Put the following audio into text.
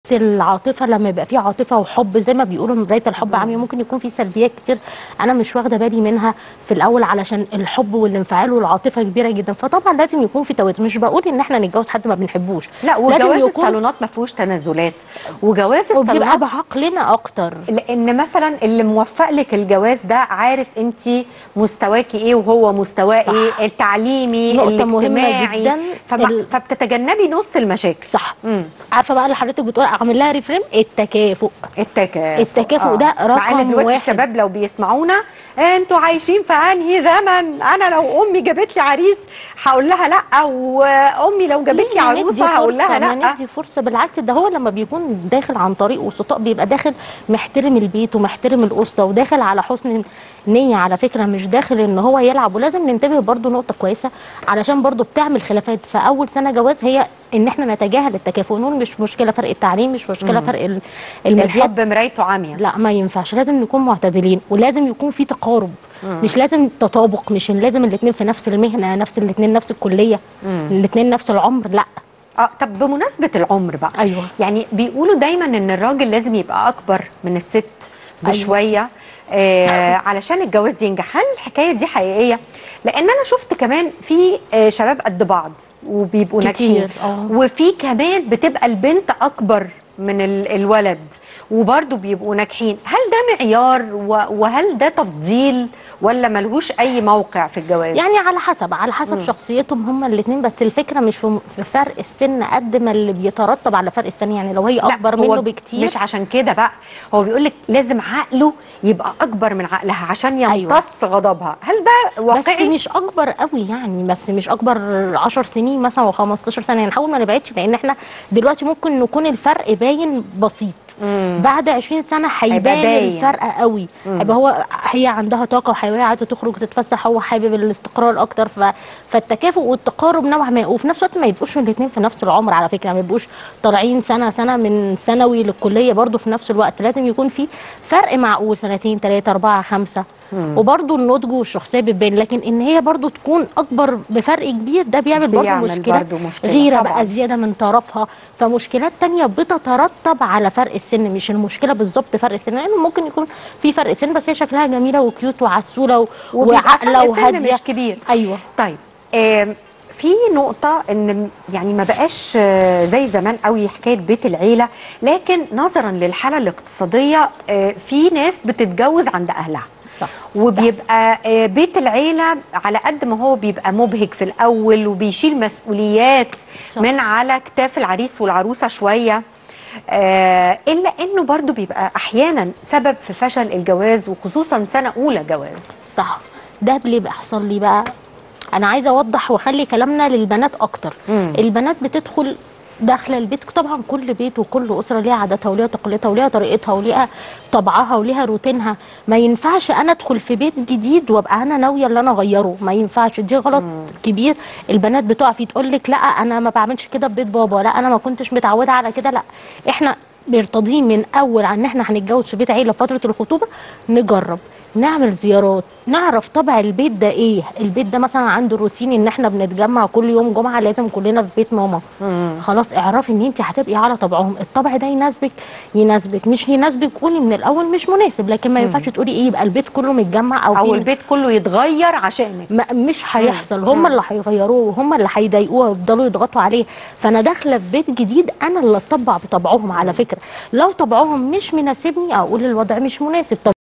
العاطفه لما يبقى في عاطفه وحب زي ما بيقولوا مرايه الحب عمياء ممكن يكون في سلبيات كتير انا مش واخده بالي منها في الاول علشان الحب والانفعال والعاطفه كبيره جدا فطبعا لازم يكون في توازن مش بقول ان احنا نتجوز حد ما بنحبوش لا لازم وجواز يكون- الصالونات ما فيهوش تنازلات وجواز وبيبقى الصالونات بعقلنا اكتر لان مثلا اللي موفق لك الجواز ده عارف انت مستواكي ايه وهو مستواه صح. ايه التعليمي نقطة مهمة الاجتماعي جداً. فما ال- فبتتجنبي نص المشاكل صح مم. عارفه بقى اللي حضرتك بتقول اعمل لها ريفريم التكافؤ التكافؤ التكافؤ ده مع رقم ان دلوقتي واحد. الشباب لو بيسمعونا انتوا عايشين في انهي زمن انا لو امي جابت لي عريس هقول لها لا وامي لو جابت لي ليه عروسه ندي هقول لها فرصة؟ لا ما ندي فرصه بالعكس ده هو لما بيكون داخل عن طريق وسطاء بيبقى داخل محترم البيت ومحترم الاسره وداخل على حسن نيه على فكره مش داخل ان هو يلعب ولازم ننتبه برضو نقطه كويسه علشان برضو بتعمل خلافات في اول سنه جواز هي ان احنا نتجاهل التكافؤ نقول مش مشكله فرق التعليم مش مشكله فرق ال- الماديات الحب مرايته عاميه لا ما ينفعش لازم نكون معتدلين ولازم يكون في تقارب مش لازم تطابق مش لازم الاثنين في نفس المهنه نفس الاثنين نفس الكليه الاثنين نفس العمر لا اه طب بمناسبه العمر بقى أيوة. يعني بيقولوا دايما ان الراجل لازم يبقى اكبر من الست بشويه آه علشان الجواز ينجح هل الحكايه دي حقيقيه لان انا شفت كمان في آه شباب قد بعض وبيبقوا كتير، ناجحين آه. وفي كمان بتبقى البنت اكبر من ال- الولد وبرضه بيبقوا ناجحين هل ده معيار و- وهل ده تفضيل ولا ملهوش اي موقع في الجواز يعني على حسب على حسب شخصيتهم هما الاثنين بس الفكره مش في في فرق السن قد ما اللي بيترتب على فرق السن يعني لو هي لا، اكبر هو منه بكتير مش عشان كده بقى هو بيقول لك لازم عقله يبقى اكبر من عقلها عشان يمتص أيوة. غضبها هل ده بس واقعي مش اكبر قوي يعني بس مش اكبر 10 سنين مثلا و15 سنه يعني نحاول ما نبعدش لان احنا دلوقتي ممكن نكون الفرق باين بسيط بعد 20 سنه هيبقى هيبان باين. الفرق قوي هيبقى هو هي عندها طاقه وحيويه عايزه تخرج تتفسح هو حابب الاستقرار اكتر ف... فالتكافؤ والتقارب نوعا ما وفي نفس الوقت ما يبقوش الاثنين في نفس العمر على فكره ما يبقوش طالعين سنه سنه من ثانوي للكليه برضو في نفس الوقت لازم يكون في فرق معقول سنتين ثلاثه اربعه خمسه وبرضو النضج والشخصيه بتبان لكن ان هي برضو تكون اكبر بفرق كبير ده بيعمل برضو بيعمل مشكله برضو مشكلة غيره طبعاً. بقى زياده من طرفها فمشكلات تانية بتترتب على فرق السن مش المشكله بالظبط فرق السن لانه ممكن يكون في فرق سن بس هي شكلها جميله وكيوت وعسوله و- وبيبقى وعاقله فرق سن وهاديه مش كبير ايوه طيب آم، في نقطة ان يعني ما بقاش آه، زي زمان قوي حكاية بيت العيلة لكن نظرا للحالة الاقتصادية آه، في ناس بتتجوز عند اهلها صح وبيبقى آه، بيت العيلة على قد ما هو بيبقى مبهج في الأول وبيشيل مسؤوليات صح. من على كتاف العريس والعروسة شوية آه إلا إنه برضو بيبقى أحيانا سبب في فشل الجواز وخصوصا سنة أولى جواز صح ده ليه بيحصل لي بقى انا عايزه اوضح واخلي كلامنا للبنات اكتر مم. البنات بتدخل داخله البيت طبعا كل بيت وكل اسره ليها عاداتها وليها تقاليدها وليها طريقتها وليها طبعها وليها روتينها ما ينفعش انا ادخل في بيت جديد وابقى انا ناويه ان انا اغيره ما ينفعش دي غلط كبير البنات بتقع فيه تقول لك لا انا ما بعملش كده في بيت بابا لا انا ما كنتش متعوده على كده لا احنا مرتضين من اول عن ان احنا هنتجوز في بيت عيله في فتره الخطوبه نجرب نعمل زيارات نعرف طبع البيت ده ايه البيت ده مثلا عنده روتين ان احنا بنتجمع كل يوم جمعه لازم كلنا في بيت ماما خلاص اعرفي ان انت هتبقي على طبعهم الطبع ده يناسبك يناسبك مش يناسبك قولي من الاول مش مناسب لكن ما ينفعش تقولي ايه يبقى البيت كله متجمع او, أو في البيت كله يتغير عشانك ما مش هيحصل هم اللي هيغيروه وهم اللي هيضايقوه ويفضلوا يضغطوا عليه فانا داخله في بيت جديد انا اللي اتطبع بطبعهم على فكره لو طبعهم مش مناسبني اقول الوضع مش مناسب طب